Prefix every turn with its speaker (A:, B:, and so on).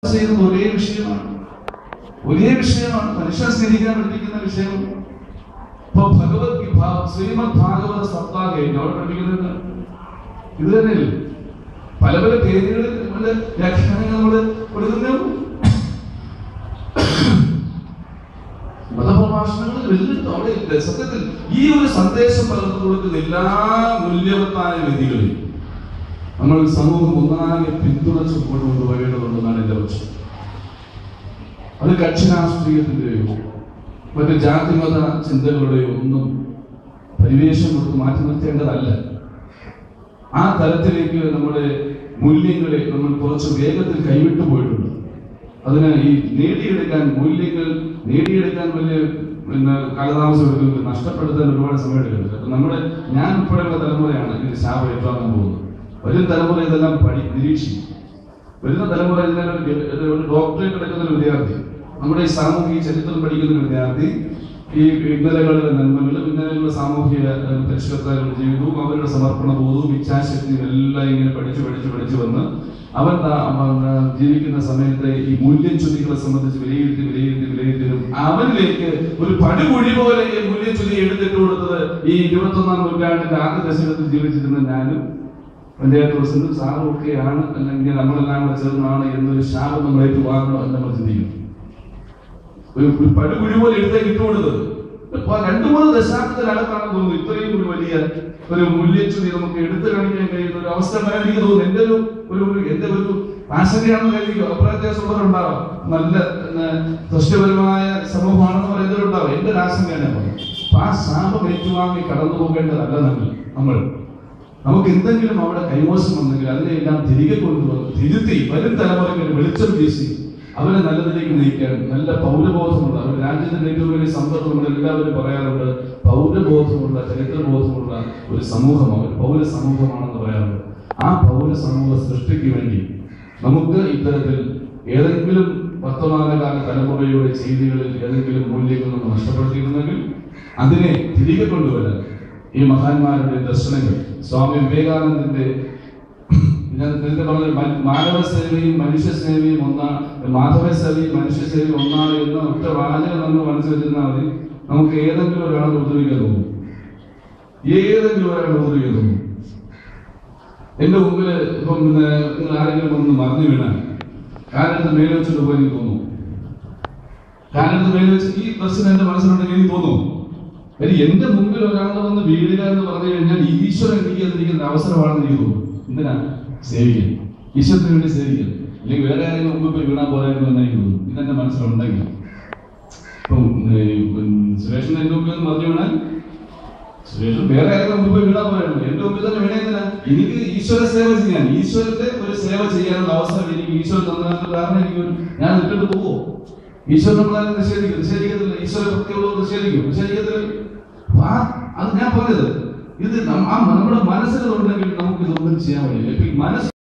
A: ചെയ്യുന്നത് ഒരേ വിഷയമാണ് ഒരേ വിഷയമാണ് മനുഷ്യനെ സ്നേഹിക്കാൻ പഠിപ്പിക്കുന്ന വിഷയം ഇപ്പൊ ഭഗവത്ഗീത ശ്രീമദ് ഭാഗവത സപ്താഹ അവിടെ പഠിപ്പിക്കുന്നത് ഇത് തന്നെയല്ലേ പല പല പേരുകളിൽ നമ്മുടെ വ്യാഖ്യാനങ്ങൾ നമ്മൾ കൊടുക്കുന്നേ ഉള്ളൂ മതപ്രഭാഷണങ്ങൾ വലിയ അവിടെ ഇല്ല. സത്യത്തിൽ ഈ ഒരു സന്ദേശം പലർന്നു കൊടുക്കുന്ന എല്ലാ മൂല്യവത്തായ വേദികളിൽ നമ്മൾ സമൂഹം ഒന്നാകെ പിന്തുണച്ചു കൊണ്ടുപോകേണ്ടതുണ്ടെന്നാണ് എന്റെ പക്ഷം അത് കക്ഷി രാഷ്ട്രീയത്തിന്റെയോ മറ്റ് ജാതിമത ചിന്തകളുടെയോ ഒന്നും പരിവേഷം കൊടുത്ത് മാറ്റി നിർത്തേണ്ടതല്ല ആ തലത്തിലേക്ക് നമ്മുടെ മൂല്യങ്ങളെ നമ്മൾ കുറച്ച് വേഗത്തിൽ കൈവിട്ടു പോയിട്ടുണ്ട് അതിന് ഈ നേടിയെടുക്കാൻ മൂല്യങ്ങൾ നേടിയെടുക്കാൻ വലിയ പിന്നെ കാലതാമസം എടുക്കുന്നത് നഷ്ടപ്പെടുത്താൻ ഒരുപാട് സമയം എടുക്കുന്നുണ്ട് അപ്പൊ നമ്മുടെ ഞാൻ ഉൾപ്പെടെയുള്ള തലമുറയാണ് ഇതിന് ശാപം ഏറ്റുവാങ്ങാൻ പോകുന്നത് വരും തലമുറ ഇതെല്ലാം പഠി നിരീക്ഷിക്കും വരുന്ന തലമുറ ഇതിനെ ഒരു ഗ- ഒരു- ഒരു ഡോക്ടറേറ്റ് എടുക്കുന്ന ഒരു വിദ്യാർത്ഥി നമ്മുടെ ഈ സാമൂഹിക ചരിത്രം പഠിക്കുന്ന ഒരു വിദ്യാർത്ഥി ഈ ഇന്നലകളുടെ നന്മകളും ഇന്നലെയുള്ള സാമൂഹിക ഏഹ്, പരിഷ്കർത്താക്കളുടെ ജീവിതവും അവരുടെ സമർപ്പണ ബോധവും ഇച്ഛാശക്തിയും എല്ലാം ഇങ്ങനെ പഠിച്ചു പഠിച്ചു പഠിച്ചു വന്ന് അവൻ ത- അവൻ, ആ, ജീവിക്കുന്ന സമയത്ത് ഈ മൂല്യച്യുതികളെ സംബന്ധിച്ച് വിലയിരുത്തി വിലയിരുത്തി വിലയിരുത്തിയും അവനിലേക്ക് ഒരു പടുകുഴി പോലെ ഈ മൂല്യച്യുതി എടുത്തിട്ട് കൊടുത്തത് ഈ ഇരുപത്തൊന്നാം നൂറ്റാണ്ടിന്റെ ആദ്യ ദശകത്തിൽ ജീവിച്ചിരുന്ന ഞാനും പഞ്ചായത്ത് പ്രസിഡന്റും സാറും ഒക്കെയാണ് അല്ലെങ്കിൽ നമ്മളെല്ലാം കൂടെ ചേർന്നാണ് എന്നൊരു ശാപം നമ്മൾ ഏറ്റുവാങ്ങണോ എന്ന് നമ്മൾ ചിന്തിക്കുന്നു ഒരു ഒരു പടുകുഴി പോലെ എടുത്തേക്ക് ഇട്ടുകൊടുത്തത് ഇപ്പൊ രണ്ടു മൂന്ന് ദശാബ്ദത്തിനകത്താണ് തോന്നുന്നു ഇത്രയും ഒരു വലിയ ഒരു മൂല്യച്യുതി നമുക്ക് എടുത്തു കാണിക്കാൻ കഴിയുന്ന ഒരു അവസ്ഥ ഉണ്ടാകാൻ എനിക്ക് തോന്നുന്നു എന്റെ ഒരു ഒരു ഒരു എന്റെ ഒരു ആശങ്കയാണെന്ന് കരുതിയോ അഭിപ്രായത്തിലുള്ളവരുണ്ടാവാം നല്ല പിന്നെ, സൃഷ്ടിപരമായ സമൂഹമാണെന്ന് പറയുന്നവരുണ്ടാവാം എന്റെ ഒരു ആശങ്കയാണ് ഞാൻ പറഞ്ഞത് അപ്പൊ ആ ശാപം ഏറ്റുവാങ്ങി കടന്നു പോകേണ്ടതല്ല നമ്മൾ നമ്മൾ നമുക്ക് എന്തെങ്കിലും അവിടെ കൈമോശം വന്നെങ്കിൽ അതിനെല്ലാം തിരികെ കൊണ്ടുവന്ന് തിരുത്തി വരും തലമുറയ്ക്ക് വെളിച്ചം വീശി അവരെ നല്ലതിലേക്ക് നയിക്കാൻ നല്ല പൗരബോധമുള്ള അവർ രാജ്യത്തിന്റെ ഏറ്റവും വലിയ സമ്പത്ത് നമ്മൾ എല്ലാവരും പറയാറുണ്ട് പൗരബോധമുള്ള ചരിത്രബോധമുള്ള ഒരു സമൂഹം അവർ പൗര സമൂഹമാണെന്ന് പറയാറുണ്ട് ആ പൗര സമൂഹ സൃഷ്ടിക്ക് വേണ്ടി നമുക്ക് ഇത്തരത്തിൽ ഏതെങ്കിലും വർത്തമാനകാല തലമുറയുടെ ചെയ്തികളിൽ ഏതെങ്കിലും മൂല്യങ്ങൾ നമ്മൾ നഷ്ടപ്പെടുത്തിയിരുന്നെങ്കിൽ അതിനെ തിരികെ കൊണ്ടുവരാൻ ഈ മഹാന്മാരുടെ ദർശനങ്ങൾ സ്വാമി വിവേകാനന്ദന്റെ ഞാൻ നേരത്തെ പറഞ്ഞ മ- മാനവ സേവയും മനുഷ്യ സേവയും ഒന്നാ മാധവ സേവയും മനുഷ്യ സേവയും ഒന്നാണ് എന്ന ഒറ്റ വാചകം നമ്മൾ മനസ്സിൽ വെച്ചിരുന്നാൽ മതി നമുക്ക് ഏതെങ്കിലും ഒരാളെ ഉപദ്രവിക്കാൻ തോന്നും ഏതെങ്കിലും ഒരാളെ ഉപദ്രവിക്കാൻ തോന്നും എന്റെ മുമ്പിൽ ഇപ്പം പിന്നെ നിങ്ങൾ ആരെങ്കിലും ഒന്ന് മറിഞ്ഞു വീണാൽ കാലെടുത്ത് മേലെ വെച്ചിട്ട് പോയി എനിക്ക് തോന്നുന്നു കാലെടുത്ത് മേലെ വെച്ച് ഈ പ്രശ്നം എന്റെ മനസ്സിലുണ്ടെങ്കിൽ എനിക്ക് തോന്നുന്നു കാര്യം എന്റെ മുമ്പിൽ ഒരാൾ വന്ന് വീഴുക എന്ന് പറഞ്ഞു കഴിഞ്ഞാൽ ഈശ്വരൻ എനിക്ക് തന്നിരിക്കുന്ന അവസരമാണെന്ന് എനിക്ക് തോന്നുന്നു എന്തിനാ സേവിക്കാൻ ഈശ്വരത്തിന് വേണ്ടി സേവിക്കാൻ അല്ലെങ്കിൽ വേറെ ആരെങ്കിലും മുമ്പിൽ പോയി വീണാൽ പോരായിരുന്നു എന്ന് എനിക്ക് തോന്നുന്നു ഇതെന്റെ മനസ്സിലുണ്ടെങ്കിൽ ഇപ്പം ഏ, ഉം, സുരേഷൻ എന്റെ മുമ്പിൽ നിന്ന് മറിഞ്ഞു വീണാൽ സുരേഷൻ വേറെ ആരെങ്കിലും മുമ്പിൽ പോയി വീണാൽ പോരായിരുന്നു എന്റെ മുമ്പിൽ തന്നെ വീണേന്തിനാ എനിക്ക് ഈശ്വര സേവ ചെയ്യാൻ ഈശ്വരന്റെ ഒരു സേവ ചെയ്യാനുള്ള അവസരം എനിക്ക് ഈശ്വരൻ തന്നതിന്റെ കാരണം എനിക്ക് ഒരു- ഞാൻ ഇട്ടിട്ട് പോവോ ഈശ്വരൻ നമ്മളെ നിഷേധിക്കും നിഷേധിക്കത്തില്ല ഈശ്വര ഭക്തിയുള്ളവർ നിഷേധിക്കും നിഷേധിക്കത്തില്ല അപ്പൊ ആ അത് ഞാൻ പറഞ്ഞത് ഇത് നം- ആ നമ്മുടെ മനസ്സിലുണ്ടെങ്കിൽ നമുക്ക് ഇതൊന്നും ചെയ്യാൻ കഴിയില്ല ഇപ്പൊ ഈ മനസ്സ്